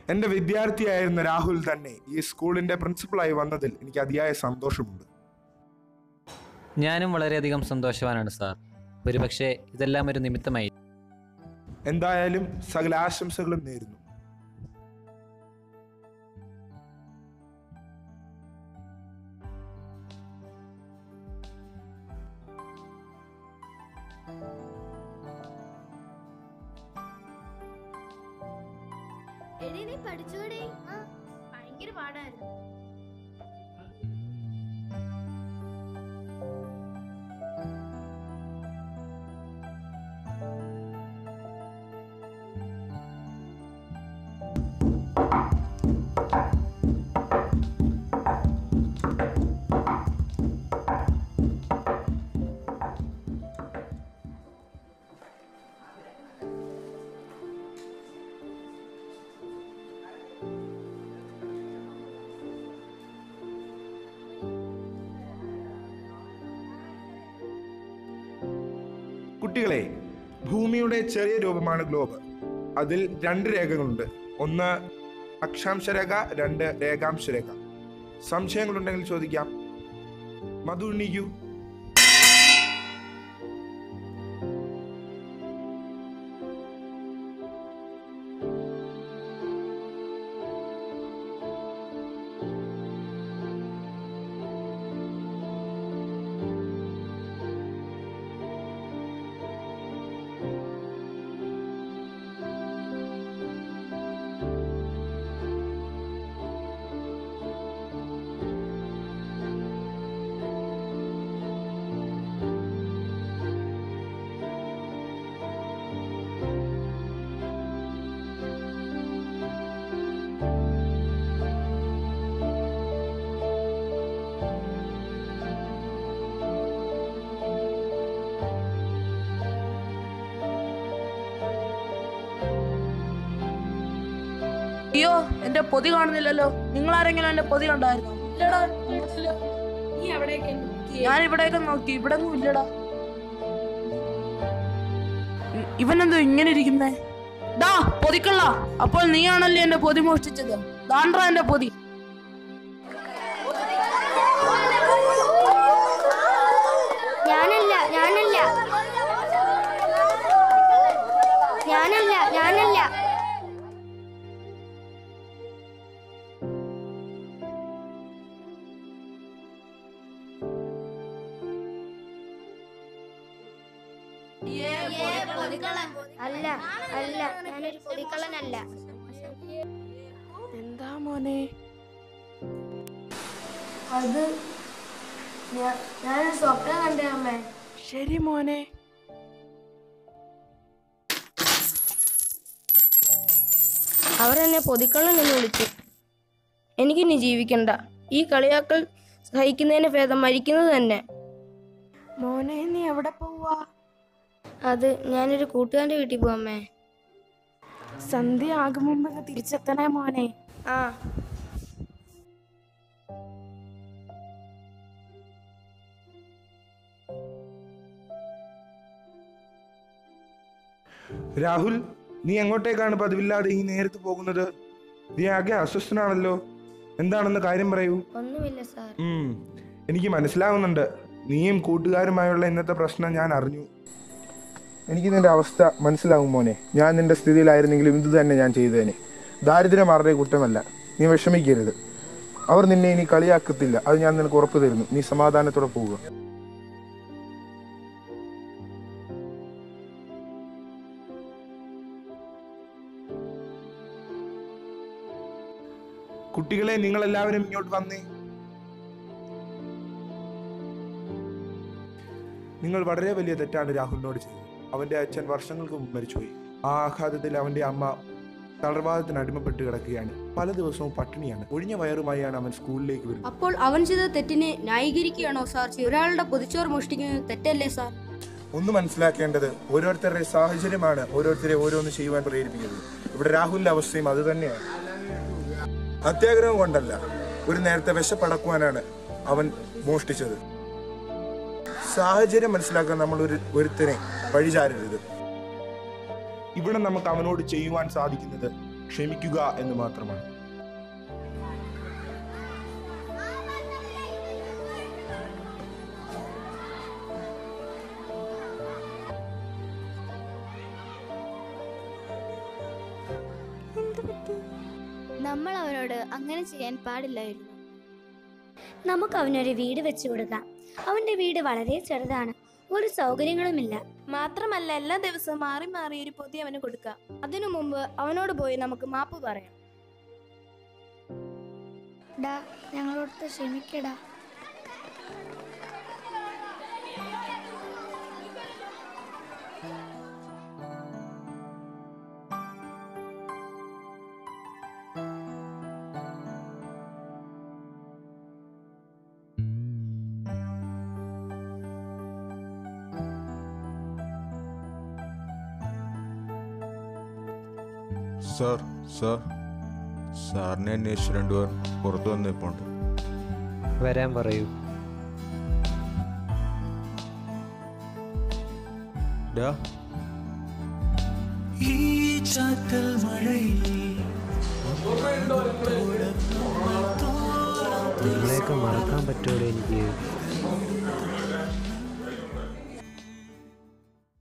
എൻ്റെ വിദ്യാർത്ഥിയായിരുന്ന രാഹുൽ തന്നെ ഈ സ്കൂളിൻ്റെ പ്രിൻസിപ്പളായി വന്നതിൽ എനിക്ക് അതിയായ സന്തോഷമുണ്ട് ഞാനും വളരെയധികം സന്തോഷവാനാണ് സാർ ഒരുപക്ഷെ ഇതെല്ലാം ഒരു നിമിത്തമായി എന്തായാലും സകല ആശംസകളും നേരുന്നു എടി നീ പഠിച്ചോടി ഭയങ്കര പാടായിരുന്നു കുട്ടികളെ ഭൂമിയുടെ ചെറിയ രൂപമാണ് ഗ്ലോബ് അതിൽ രണ്ട് രേഖകളുണ്ട് ഒന്ന് അക്ഷാംശ രേഖ രണ്ട് രേഖാംശ രേഖ സംശയങ്ങളുണ്ടെങ്കിൽ ചോദിക്കാം മധു ഉണ്ണിക്കൂ അയ്യോ എന്റെ പൊതി കാണുന്നില്ലല്ലോ നിങ്ങൾ ആരെങ്കിലും എന്റെ പൊതി കണ്ടായിരുന്നു ഇല്ലടാ ഇല്ല. ഞാൻ ഇവിടെയൊക്കെ നോക്കി ഇവിടെ ഒന്നും ഇല്ലടാ ഇ- ഇവനെന്തോ ഇങ്ങനെ ഇരിക്കുന്നേ ഡാ പൊതിക്കള്ള അപ്പോൾ നീയാണല്ലേ എന്റെ പൊതി മോഷ്ടിച്ചത് ദാണ്ട്ര എന്റെ പൊതി ഞാനല്ല ഞാനല്ല ഞാനല്ല ഞാനല്ല അല്ല അല്ല ഞാനൊരു പൊടിക്കള്ളനല്ല എന്താ മോനെ അത് ഞാനൊരു സ്വപ്നം കണ്ടേ അമ്മേ ശരി മോനെ അവരെന്നെ പൊതിക്കള്ളൻ എന്ന് വിളിച്ചു എനിക്കിനി ജീവിക്കണ്ട ഈ കളിയാക്കൽ സഹിക്കുന്നതിന് ഭേദം മരിക്കുന്നത് തന്നെ മോനെ നീ എവിടെ പോവാ അത് ഞാനൊരു കൂട്ടുകാരൻ്റെ വീട്ടിൽ പോവാമ്മേ സന്ധ്യ ആകും മുമ്പ് തിരിച്ചെത്തണേ മോനെ ആ രാഹുൽ നീ എങ്ങോട്ടേക്കാണ് പതിവില്ലാതെ ഈ നേരത്ത് പോകുന്നത് നീ ആകെ അസ്വസ്ഥനാണല്ലോ എന്താണെന്ന് കാര്യം പറയൂ ഒന്നുമില്ല സാർ ഉം, എനിക്ക് മനസ്സിലാവുന്നുണ്ട് നീയും കൂട്ടുകാരുമായുള്ള ഇന്നത്തെ പ്രശ്നം ഞാൻ അറിഞ്ഞു എനിക്ക് നിന്റെ അവസ്ഥ മനസ്സിലാവും മോനെ ഞാൻ നിന്റെ സ്ഥിതിയിലായിരുന്നെങ്കിലും ഇത് തന്നെ ഞാൻ ചെയ്തേനെ ദാരിദ്ര്യം ആരുടെ കുറ്റമല്ല നീ വിഷമിക്കരുത് അവർ നിന്നെ ഇനി കളിയാക്കത്തില്ല അത് ഞാൻ നിനക്ക് ഉറപ്പ് തരുന്നു നീ സമാധാനത്തോടെ പോവുക കുട്ടികളെ നിങ്ങൾ എല്ലാവരും ഇങ്ങോട്ട് വന്നേ നിങ്ങൾ വളരെ വലിയ തെറ്റാണ് രാഹുലിനോട് ചെയ്തത് അവന്റെ അച്ഛൻ വർഷങ്ങൾക്ക് മുമ്പ് മരിച്ചുപോയി ആ ആഘാതത്തിൽ അവന്റെ അമ്മ തളർവാദത്തിന് അടിമപ്പെട്ട് കിടക്കുകയാണ് പല ദിവസവും പട്ടിണിയാണ് ഒഴിഞ്ഞ വയറുമായാണ് അവൻ സ്കൂളിലേക്ക് വരുന്നത് അപ്പോൾ അവൻ ചെയ്ത തെറ്റിനെ ന്യായീകരിക്കുകയാണോ സാർ ഒരാളുടെ പൊതിച്ചോറ് മോഷ്ടിക്കുന്നത് തെറ്റല്ലേ സാർ ഒന്ന് മനസ്സിലാക്കേണ്ടത് ഓരോരുത്തരുടെ സാഹചര്യമാണ് ഓരോരുത്തരെ ഓരോന്ന് ചെയ്യുവാൻ പ്രേരിപ്പിക്കുന്നത് ഇവിടെ രാഹുലിന്റെ അവസ്ഥയും അത് തന്നെയാണ് അത്യാഗ്രഹം കൊണ്ടല്ല ഒരു നേരത്തെ വിശപ്പടക്കുവാനാണ് അവൻ മോഷ്ടിച്ചത് സാഹചര്യം മനസ്സിലാക്കാൻ നമ്മൾ ഒരു ഒരുത്തനെ വഴിചാരരുത് ഇവിടെ നമുക്ക് അവനോട് ചെയ്യുവാൻ സാധിക്കുന്നത് ക്ഷമിക്കുക എന്ന് മാത്രമാണ് നമ്മൾ അവനോട് അങ്ങനെ ചെയ്യാൻ പാടില്ലായിരുന്നു നമുക്ക് അവനൊരു വീട് വെച്ചു കൊടുക്കാം അവന്റെ വീട് വളരെ ചെറുതാണ് ഒരു സൗകര്യങ്ങളുമില്ല മാത്രമല്ല എല്ലാ ദിവസവും മാറി മാറി ഒരു പൊതി അവന് കൊടുക്കാം അതിനു മുമ്പ് അവനോട് പോയി നമുക്ക് മാപ്പ് പറയാം ഡാ ഞങ്ങളോടത്ത് ക്ഷമിക്കടാ സാർ സാർ സാറിനെ അന്വേഷിച്ച് രണ്ടുപേർ പുറത്തു വന്നിപ്പോണ്ട് വരാൻ പറയൂ ഡാ ഈ ചാറ്റൽ മഴയിൽ നിങ്ങളെയൊക്കെ മറക്കാൻ പറ്റുമല്ലോ എനിക്ക്